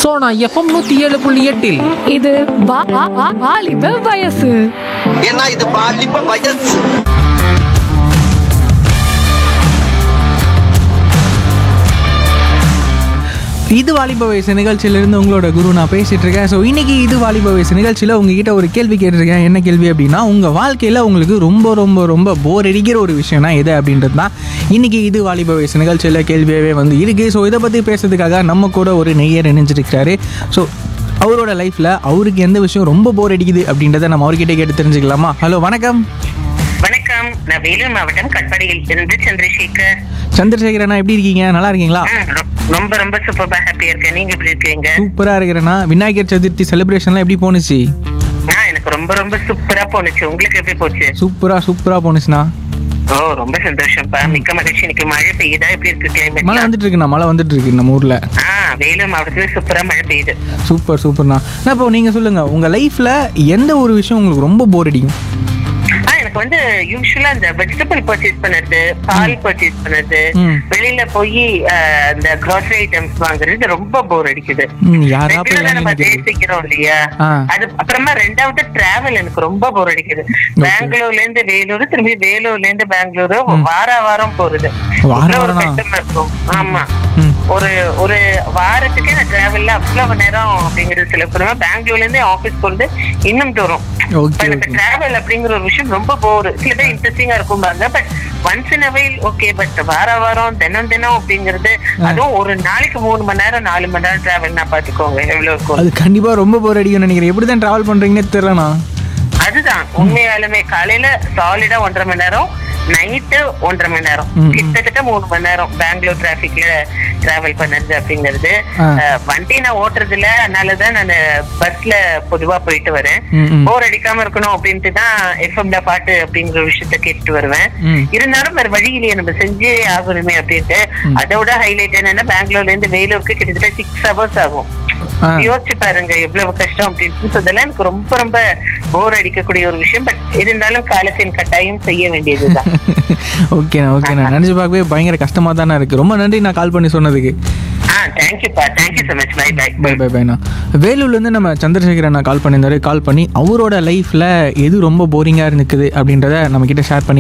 Sona FM நூத்தி ஏழு புள்ளி எட்டில் இது வா- வா- வா- வாலிப வயசு ஏன்னா இது பாலிப்ப வயசு இது வாலிப வயசு நிகழ்ச்சியிலிருந்து உங்களோட குரு நான் பேசிட்டு இருக்கேன் ஸோ இன்னைக்கு இது வாலிப வயசு நிகழ்ச்சியில் உங்ககிட்ட ஒரு கேள்வி கேட்டிருக்கேன் என்ன கேள்வி அப்படின்னா உங்கள் வாழ்க்கையில் உங்களுக்கு ரொம்ப ரொம்ப ரொம்ப போர் அடிக்கிற ஒரு விஷயம்னா எது அப்படின்றது தான் இன்னைக்கு இது வாலிப வயசு நிகழ்ச்சியில் கேள்வியாகவே வந்து இருக்கு ஸோ இதை பற்றி பேசுறதுக்காக நம்ம கூட ஒரு நெய்யர் இணைஞ்சிருக்காரு ஸோ அவரோட லைஃப்பில் அவருக்கு எந்த விஷயம் ரொம்ப போர் அடிக்குது அப்படின்றத நம்ம அவர்கிட்ட கேட்டு தெரிஞ்சுக்கலாமா ஹலோ வணக்கம் வணக்கம் நான் வேலூர் மாவட்டம் கட்பாடியில் இருந்து சந்திரசேகர் சந்திரசேகரண்ணா எப்படி இருக்கீங்க நல்லா இருக்கீங்களா ஆ, ரொ- ரொம்ப ரொம்ப சூப்பரா ஹாப்பியா இருக்கேன் நீங்க எப்படி இருக்கீங்க சூப்பராக இருக்கிறேண்ணா விநாயகர் சதுர்த்தி செலிப்ரேஷன்லாம் எப்படி போணுச்சு ஆ எனக்கு ரொம்ப ரொம்ப சூப்பரா போனுச்சு உங்களுக்கு எப்படி போச்சு சூப்பராக சூப்பராக போணுச்சுண்ணா ஓ ரொம்ப சந்தோஷம்ப்பா மிக்க மகிழ்ச்சி இன்னைக்கு மழை பெய்யுதா எப்படி இருக்கு மழை கிளைமேட் வந்துட்டு இருக்குண்ணா மழை வந்துட்டு இருக்கு நம்ம ஊர்ல ஆ வேலூர் மாவட்டத்துல சூப்பரா மழை பெய்யுது சூப்பர் சூப்பர்ண்ணா அண்ணா, இப்போ நீங்க சொல்லுங்க உங்க லைஃப்ல எந்த ஒரு விஷயம் உங்களுக்கு ரொம்ப போர் அடிக்கும் ஆ எனக்கு வந்து யூஸ்வலா இந்த வெஜிடபிள் பர்ச்சேஸ் பண்ணுறது பால் பர்ச்சேஸ் பண்ணுறது ம். வெளியில போய் இந்த grocery ஐட்டம்ஸ் வாங்குறது ரொம்ப போர் அடிக்குது ம், யாரா போய் Regular ஆ நம்ம வாங்கி நிக்கிறது? பேசிக்கிறோம் இல்லையா ஆ. அது அப்புறமா ரெண்டாவது டிராவல் எனக்கு ரொம்ப போர் அடிக்குது பெங்களூர்ல இருந்து வேலூர் திரும்பி வேலூர்ல இருந்து பெங்களூரு வார வாரம் போறது வார இவ்வளவு ஒரு வாரமா? கஷ்டமா இருக்கும் ஆமா ம். ஒரு ஒரு வாரத்துக்கே நான் டிராவல்ல அவ்வளவு நேரம் அப்படிங்கிறது சில பண்ணுவேன் பெங்களூர்ல இருந்து ஆபீஸ் போறது இன்னும் தூரம் Okay, இப்ப எனக்கு okay. டிராவல் அப்படிங்கிற ஒரு விஷயம் ரொம்ப போர் சில பேர் இன்ட்ரெஸ்டிங்கா இருக்கும்பாங்க but once in a while okay but வார வாரம் தினம் தினம் அப்படிங்கிறது அதுவும் ஒரு நாளைக்கு மூணு மணி நேரம் நாலு மணி நேரம் டிராவல்னா பாத்துக்கோங்க எவ்வளவு இருக்கும் அது கண்டிப்பா ரொம்ப போர் அடிக்கும்னு நினைக்கிறேன் எப்படி தான் டிராவல் பண்றீங்கன்னு தெரியலண்ணா அதுதான் உண்மையாலுமே காலையில சாலிடா ஒன்றரை மணி நேரம் நைட்டு ஒன்றரை மணி நேரம் ம், ம். கிட்டத்தட்ட மூணு மணி நேரம் பெங்களூர் டிராபிக்ல டிராவல் பண்ணது அப்படிங்கிறது ஆ. அஹ், வண்டி நான் ஓட்டுறது இல்ல அதனாலதான் நான் பஸ்ல பொதுவா போயிட்டு வரேன் ம், ம். போர் அடிக்காம இருக்கணும் அப்படின்ட்டு தான் எஃப்எம்ல பாட்டு அப்படிங்கிற விஷயத்த கேட்டுட்டு வருவேன் ம். இருந்தாலும் வேற வழி இல்லையே நம்ம செஞ்சே ஆகணுமே அப்படின்ட்டு அதோட ஹைலைட் என்னன்னா பெங்களூர்ல இருந்து வேலூருக்கு கிட்டத்தட்ட சிக்ஸ் ஹவர்ஸ் ஆகும் ஆ. யோசிச்சு பாருங்க எவ்வளவு கஷ்டம் அப்படின்னு So, இதெல்லாம் எனக்கு ரொம்ப ரொம்ப போர் அடிக்கக்கூடிய ஒரு விஷயம் பட் இருந்தாலும் காலத்தின் கட்டாயம் செய்ய வேண்டியதுதான் ஓகேண்ணா ஓகேண்ணா நினைச்சு பார்க்கவே பயங்கர கஷ்டமா தானே இருக்கு ரொம்ப நன்றி நான் கால் பண்ணி சொன்னதுக்கு ஆ தேங்க்யூப்பா thank you so much bye bye bye bye பைண்ணா வேலூர்லேருந்து நம்ம சந்திரசேகர் அண்ணா கால் பண்ணியிருந்தாரு கால் பண்ணி அவரோட லைஃப்பில் எது ரொம்ப போரிங்காக இருக்குது அப்படின்றத நம்ம கிட்ட ஷேர் பண்ணி